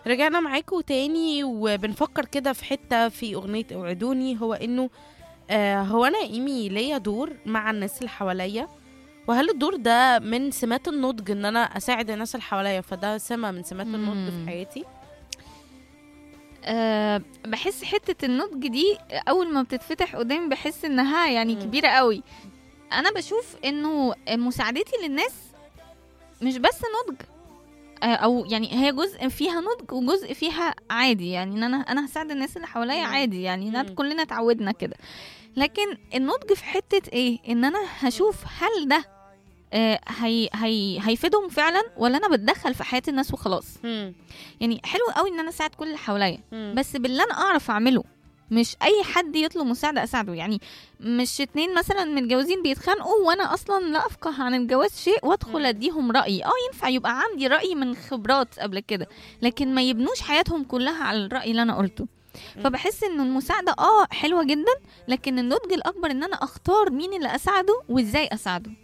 رجعنا معاكم تاني وبنفكر كده في حتة في أغنية اوعدوني هو إنه آه هو أنا إيمي ليا دور مع الناس اللي حواليا وهل الدور ده من سمات النضج إن أنا أساعد الناس اللي حواليا فده سمة من سمات النضج في مم. حياتي أه بحس حتة النضج دي أول ما بتتفتح قدامي بحس إنها يعني مم. كبيرة قوي أنا بشوف إنه مساعدتي للناس مش بس نضج آه، أو يعني هي جزء فيها نضج وجزء فيها عادي يعني إن أنا أنا هساعد الناس اللي حواليا مم. عادي يعني إن مم. كلنا اتعودنا كده لكن النضج في حتة إيه إن أنا هشوف هل ده آه، هي هي هيفيدهم فعلا ولا انا بتدخل في حياه الناس وخلاص مم. يعني حلو قوي ان انا اساعد كل اللي حواليا مم. بس باللي انا اعرف اعمله مش اي حد يطلب مساعده اساعده يعني مش اتنين مثلا متجوزين بيتخانقوا وانا اصلا لا افقه عن الجواز شيء مم. وادخل اديهم رايي اه ينفع يبقى عندي راي من خبرات قبل كده لكن ما يبنوش حياتهم كلها على الراي اللي انا قلته مم. فبحس ان المساعده اه حلوه جدا لكن النضج الاكبر ان انا اختار مين اللي اساعده وازاي اساعده